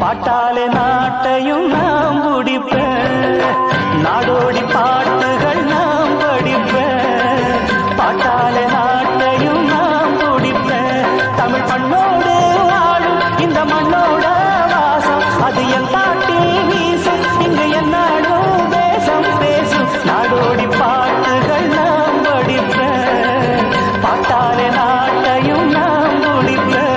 பாட்டாலே நாட்டையும் நாம் முடிப்பேன் நாடோடி பாட்டுகள் நாம் படிப்பேன் பாட்டாலே நாட்டையும் நாம் முடிப்பேன் தமிழ் பண்ணோடு வாழும் இந்த மண்ணோட வாசம் அது என் பாட்டில் வீசும் இங்கு என்னாடும் தேசம் பேசும் நாடோடி பாட்டுகள் நாம் படிப்பேன் பாட்டாலே நாட்டையும் நாம் முடிப்பேன்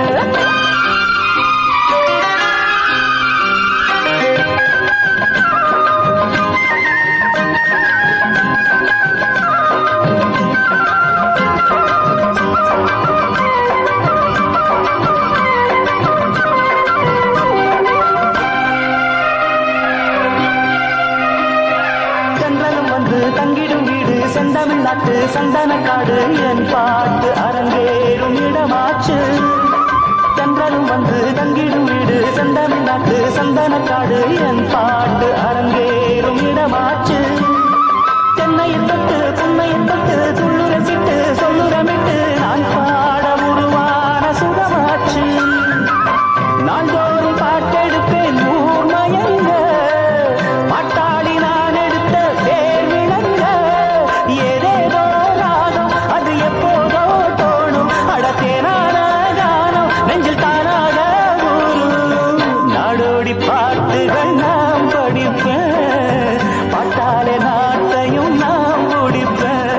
சென்றலும் வந்து தங்கிடும் வீடு செந்தமிழ் நாட்டு சந்தன காடு என் பாட்டு அரங்கேறும் இடமாச்சு சென்றலும் வந்து தங்கிடும் வீடு செந்தமிழ் நாட்டு சந்தன காடு என் பாட்டு அரங்கேறும் இடமாச்சு தென்னையை தொட்டு புன்னையை தொட்டு துள்ளு ரசித்து சொல்லுரமிட்டு நான் பாட உருவான சுகமாச்சு நாள்தோறும் பாட்டெடுப்பேன் ஊர் மயங்க பாட்டாளி நான் எடுத்த பேர் விளங்க ஏதேதோ ராகம் அது எப்போதோ தோணும் அடத்தேனான கானம் நெஞ்சில் தானாக ஊரும் நாடோடி பாட்டுகள் நாம் படிப்பேன் பாட்டாலே நாட்டையும் நாம் முடிப்பேன்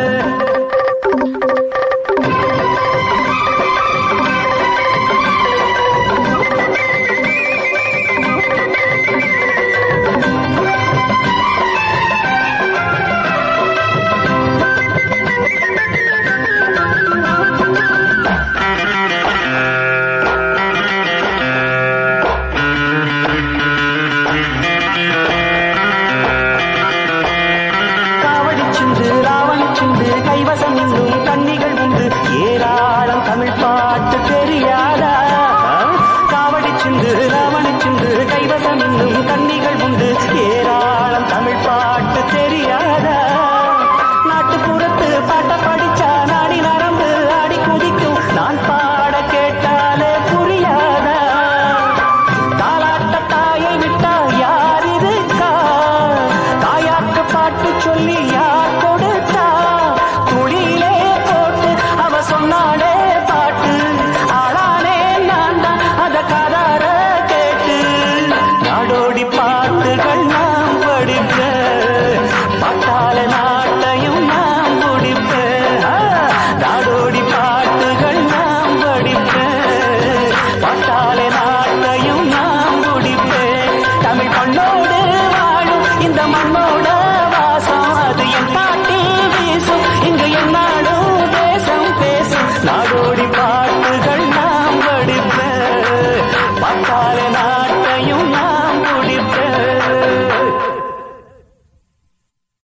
காவடி சிந்து ராவணி சிந்து கைவசம் இன்னும் கன்னிகள் உண்டு ஏராளம் தமிழ் பாட்டு தெரியாதா காவடி சிந்து ராவணி சிந்து கைவசம் இன்னும்